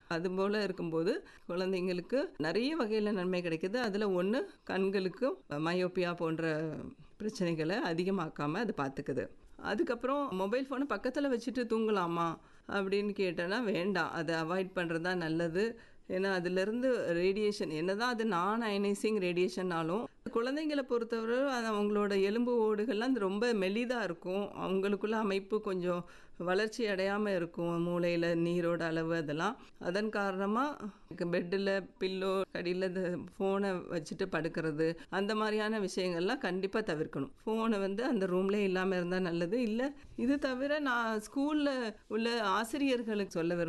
அது போல் இருக்கும்போது குழந்தைங்களுக்கு நிறைய வகையில் நன்மை கிடைக்குது அதில் ஒன்று கண்களுக்கும் மயோப்பியா போன்ற பிரச்சனைகளை அதிகமாக்காமல் அது பார்த்துக்குது அதுக்கப்புறம் மொபைல் ஃபோனை பக்கத்தில் வச்சுட்டு தூங்கலாமா அப்படின்னு கேட்டேன்னா வேண்டாம் அதை அவாய்ட் பண்ணுறது தான் நல்லது ஏன்னா அதுலேருந்து ரேடியேஷன் என்னதான் அது நான் அயனைசிங் ரேடியேஷன்னாலும் குழந்தைங்களை பொறுத்தவரை அது அவங்களோட எலும்பு ஓடுகள்லாம் அது ரொம்ப மெலிதாக இருக்கும் அவங்களுக்குள்ள அமைப்பு கொஞ்சம் வளர்ச்சி அடையாமல் இருக்கும் மூளையில் நீரோட அளவு அதெல்லாம் அதன் காரணமாக பெட்டில் பில்லோ கடியில் இந்த ஃபோனை வச்சுட்டு படுக்கிறது அந்த மாதிரியான விஷயங்கள்லாம் கண்டிப்பாக தவிர்க்கணும் ஃபோனை வந்து அந்த ரூம்லேயே இல்லாமல் இருந்தால் நல்லது இல்லை இது தவிர நான் ஸ்கூலில் உள்ள ஆசிரியர்களுக்கு சொல்ல விரும்புகிறேன்